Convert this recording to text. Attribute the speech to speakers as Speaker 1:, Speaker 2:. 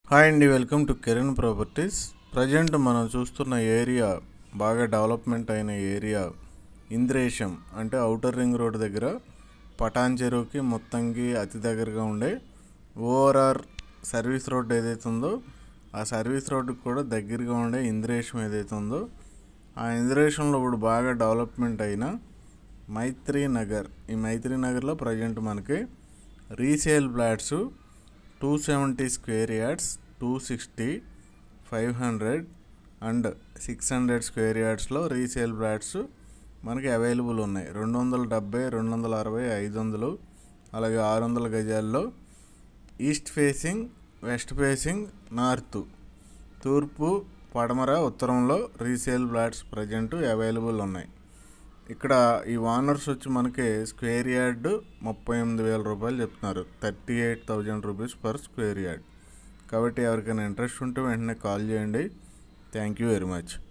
Speaker 1: hi అండి welcome to Kiran properties present మనం చూస్తున్న ఏరియా బాగా డెవలప్మెంట్ అయిన ఏరియా ఇంద్రేశం అంటే ఔటర్ రింగ్ రోడ్ దగ్గర పటాన్ చెరువుకి మొత్తంకి అతి దగ్గరగా ఉండే ఓఆర్ఆర్ సర్వీస్ రోడ్ ఏదైతే ఉందో ఆ సర్వీస్ రోడ్డుకి కూడా దగ్గరగా ఉండే ఇంద్రేశం ఏదైతే ఉందో ఆ ఇంద్రేశంలో ఇప్పుడు బాగా డెవలప్మెంట్ అయిన మైత్రి నగర్ ఈ మైత్రి నగర్లో ప్రజెంట్ మనకి resale flats two seventy square yards two sixty five hundred and six hundred square యార్డ్స్లో రీసేల్ ఫ్లాట్స్ మనకి అవైలబుల్ ఉన్నాయి రెండు వందల డెబ్బై రెండు వందల అరవై ఐదు వందలు అలాగే ఆరు వందల గజాల్లో east facing west facing north తూర్పు పడమర ఉత్తరంలో రీసేల్ ఫ్లాట్స్ ప్రజెంట్ అవైలబుల్ ఉన్నాయి ఇక్కడ ఈ వానర్స్ వచ్చి మనకి స్క్వేర్ యార్డ్ ముప్పై ఎనిమిది వేల రూపాయలు చెప్తున్నారు thirty eight thousand rupees per square yard కాబట్టి ఎవరికైనా ఇంట్రెస్ట్ ఉంటే వెంటనే కాల్ చేయండి థ్యాంక్ యూ వెరీ మచ్